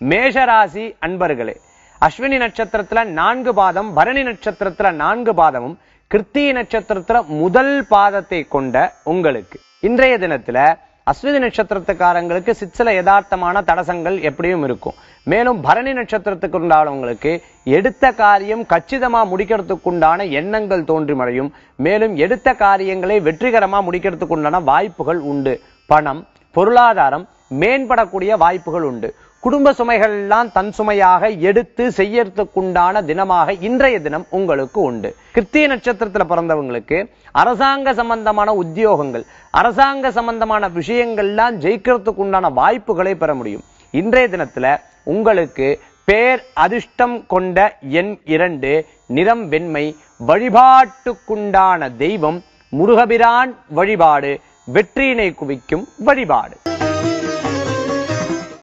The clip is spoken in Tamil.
மேஷராசி அன்பர்களே அஸ்வினி நட்சத்திரத்துல நான்கு பாதம் பரணி நட்சத்திரத்துல நான்கு பாதமும் கிருத்திகை நட்சத்திரத்துல முதல் பாதத்தை கொண்ட உங்களுக்கு இன்றைய தினத்துல அஸ்வினி நட்சத்திரத்துக்காரங்களுக்கு சிற்சில யதார்த்தமான தடசங்கள் எப்படியும் இருக்கும் மேலும் பரணி நட்சத்திரத்துக்கு உண்டானவங்களுக்கு எடுத்த காரியம் கச்சிதமா முடிக்கிறதுக்கு உண்டான எண்ணங்கள் தோன்றி மழையும் மேலும் எடுத்த காரியங்களை வெற்றிகரமா முடிக்கிறதுக்கு உண்டான வாய்ப்புகள் உண்டு பணம் பொருளாதாரம் மேம்படக்கூடிய வாய்ப்புகள் உண்டு குடும்ப சுமைகள் எல்லாம் தன் சுமையாக எடுத்து செய்யறதுக்குண்டான தினமாக இன்றைய தினம் உங்களுக்கு உண்டு கிருத்திய நட்சத்திரத்துல பிறந்தவங்களுக்கு அரசாங்க சம்பந்தமான உத்தியோகங்கள் அரசாங்க சம்பந்தமான விஷயங்கள்லாம் ஜெயிக்கிறதுக்கு உண்டான வாய்ப்புகளை பெற முடியும் இன்றைய தினத்துல உங்களுக்கு பேர் அதிர்ஷ்டம் கொண்ட எண் இரண்டு நிறம் வெண்மை வழிபாட்டுக்குண்டான தெய்வம் முருகபிரான் வழிபாடு வெற்றியினை குவிக்கும் வழிபாடு